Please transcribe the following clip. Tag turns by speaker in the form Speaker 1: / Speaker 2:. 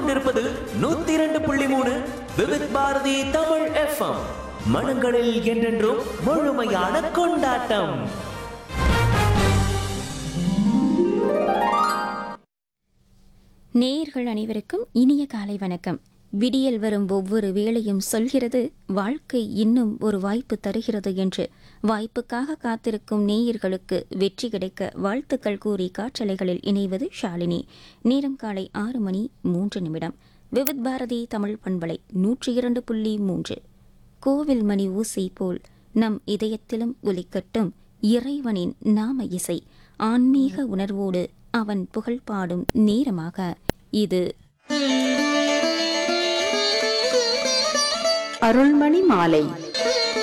Speaker 1: கேட்டுக்கொண்டிருப்பது நூத்தி இரண்டு புள்ளி மூணு விவித் பாரதி தமிழ் எஃப்எம் மனங்களில் என்றென்றும் முழுமையான கொண்டாட்டம்
Speaker 2: நேயர்கள் அனைவருக்கும் இனிய காலை வணக்கம் விடியல் வரும் ஒவ்வொரு வேளையும் சொல்கிறது வாழ்க்கை இன்னும் ஒரு வாய்ப்பு தருகிறது என்று வாய்ப்புக்காக காத்திருக்கும் நேயர்களுக்கு வெற்றி கிடைக்க வாழ்த்துக்கள் கூறி காற்றலைகளில் இணைவது ஷாலினி நேரம் காலை ஆறு மணி மூன்று நிமிடம் விவித் பாரதி தமிழ் பண்பலை நூற்றி இரண்டு புள்ளி மூன்று கோவில் மணி ஊசி போல் நம் இதயத்திலும் ஒலிக்கட்டும் இறைவனின் நாம இசை ஆன்மீக உணர்வோடு அவன் புகழ் பாடும் நேரமாக இது
Speaker 3: அருள்மணி மாலை